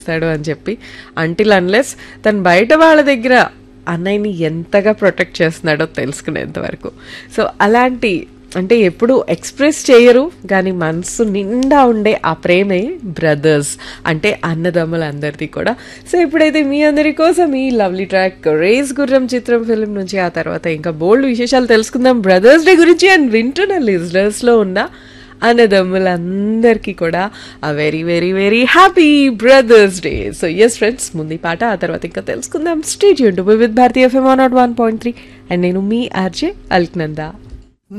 చేస్తాడు అని చెప్పి అంటిల్ అన్లెస్ తను బయట వాళ్ళ దగ్గర అన్నయ్యని ఎంతగా ప్రొటెక్ట్ చేస్తున్నాడో తెలుసుకునేంత వరకు సో అలాంటి అంటే ఎప్పుడు ఎక్స్ప్రెస్ చేయరు కానీ మనసు నిండా ఉండే ఆ ప్రేమే బ్రదర్స్ అంటే అన్నదమ్ములందరిది కూడా సో ఇప్పుడైతే మీ అందరి కోసం ఈ లవ్లీ ట్రాక్ రేస్ గుర్రం చిత్రం ఫిల్మ్ నుంచి ఆ తర్వాత ఇంకా బోల్డ్ విశేషాలు తెలుసుకుందాం బ్రదర్స్ డే గురించి అండ్ వింటున్న లిజనర్స్లో ఉన్న అన్నదమ్ములందరికీ కూడా ఆ very very very happy brothers day so yes friends ముందు ఈ పాట ఆ తర్వాత ఇంకా తెలుసుకుందాం stay tuned to with FM nought one point three and నేను మీ ఆర్జే అల్క్నందా